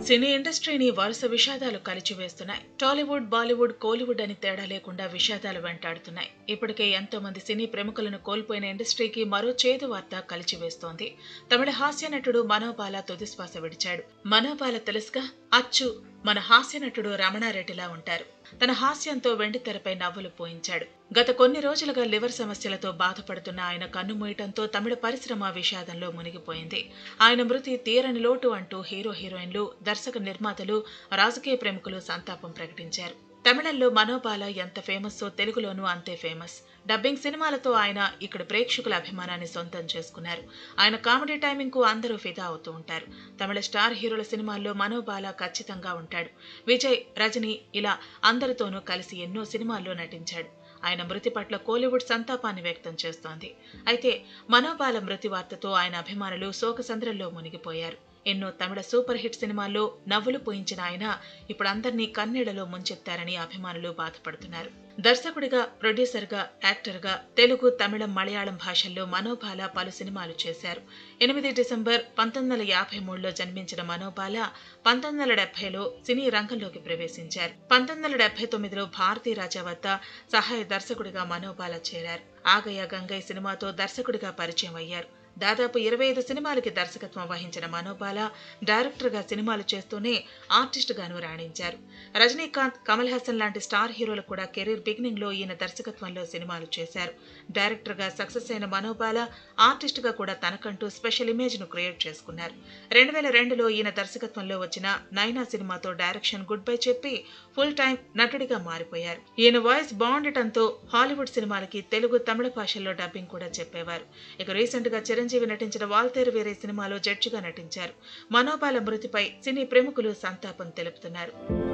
సినీ ఇండస్ట్రీని వరుస విషాదాలు కలిచివేస్తున్నాయి టాలీవుడ్ బాలీవుడ్ కోలీవుడ్ అని తేడా లేకుండా విషాదాలు వెంటాడుతున్నాయి ఇప్పటికే ఎంతో మంది సినీ ప్రముఖులను కోల్పోయిన ఇండస్ట్రీకి మరో చేదు వార్త కలిచివేస్తోంది తమిళ హాస్య నటుడు మనోబాల తుదిశ్వాస విడిచాడు మనోబాల తెలుసుగా అచ్చు మన హాస్య నటుడు రమణారెడ్డిలా ఉంటారు తన హాస్యంతో వెండితెరపై నవ్వులు పోయించాడు గత కొన్ని రోజులుగా లివర్ సమస్యలతో బాధపడుతున్న ఆయన కన్నుమూయటంతో తమిళ పరిశ్రమ విషాదంలో మునిగిపోయింది ఆయన మృతి తీరని లోటు అంటూ హీరో హీరోయిన్లు దర్శక నిర్మాతలు రాజకీయ ప్రముఖులు సంతాపం ప్రకటించారు తమిళంలో మనోబాల ఎంత ఫేమస్సో తెలుగులోనూ అంతే ఫేమస్ డబ్బింగ్ సినిమాలతో ఆయన ఇక్కడ ప్రేక్షకుల అభిమానాన్ని సొంతం చేసుకున్నారు ఆయన కామెడీ టైమింగ్ కు అందరూ ఫిదా అవుతూ ఉంటారు తమిళ స్టార్ హీరోల సినిమాల్లో మనోబాల ఖచ్చితంగా ఉంటాడు విజయ్ రజని ఇలా అందరితోనూ కలిసి ఎన్నో సినిమాల్లో నటించాడు ఆయన మృతి పట్ల కోలీవుడ్ సంతాపాన్ని వ్యక్తం చేస్తోంది అయితే మనోబాల మృతి వార్తతో ఆయన అభిమానులు శోకసంద్రంలో మునిగిపోయారు ఎన్నో తమిళ సూపర్ హిట్ సినిమాల్లో నవ్వులు పోయించిన ఆయన ఇప్పుడు అందరినీ కన్నీళ్లలో ముంచెత్తారని అభిమానులు బాధపడుతున్నారు దర్శకుడిగా ప్రొడ్యూసర్గా యాక్టర్గా తెలుగు తమిళం మలయాళం భాషల్లో మనోబాల పలు సినిమాలు చేశారు ఎనిమిది డిసెంబర్ పంతొమ్మిది వందల యాభై మూడులో జన్మించిన మనోబాల పంతొమ్మిది వందల డెబ్బైలో సినీ రంగంలోకి ప్రవేశించారు పంతొమ్మిది వందల డెబ్బై తొమ్మిదిలో భారతీ రాజా వద్ద సహాయ దర్శకుడిగా మనోబాల చేరారు ఆగయ్య గంగయ్య సినిమాతో దర్శకుడిగా పరిచయం అయ్యారు దాదాపు ఇరవై ఐదు సినిమాలకి దర్శకత్వం వహించిన మనోబాల డైరెక్టర్గా సినిమాలు చేస్తూనే ఆర్టిస్ట్గాను రాణించారు రజనీకాంత్ కమల్ హాసన్ లాంటి స్టార్ హీరోలు కూడా కెరీర్ బిగినింగ్ లో ఈయన దర్శకత్వంలో సినిమాలు చేశారు డైరెక్టర్గా సక్సెస్ అయిన మనోబాల ఆర్టిస్ట్గా కూడా తనకంటూ స్పెషల్ ఇమేజ్ ను క్రియేట్ చేసుకున్నారు రెండు వేల రెండులో ఈయన దర్శకత్వంలో వచ్చిన నైనా సినిమాతో డైరెక్షన్ గుడ్ బై చెప్పి ఫుల్ టైం నటుడిగా మారిపోయారు ఈయన వాయిస్ బాగుండటంతో హాలీవుడ్ సినిమాలకి తెలుగు తమిళ భాషల్లో డబ్బింగ్ కూడా చెప్పేవారు ఇక రీసెంట్ గా చిరంజీవి నటించిన వాల్తేరు వేరే సినిమాలో జడ్జిగా నటించారు మనోబాల మృతిపై సినీ ప్రముఖులు సంతాపం తెలుపుతున్నారు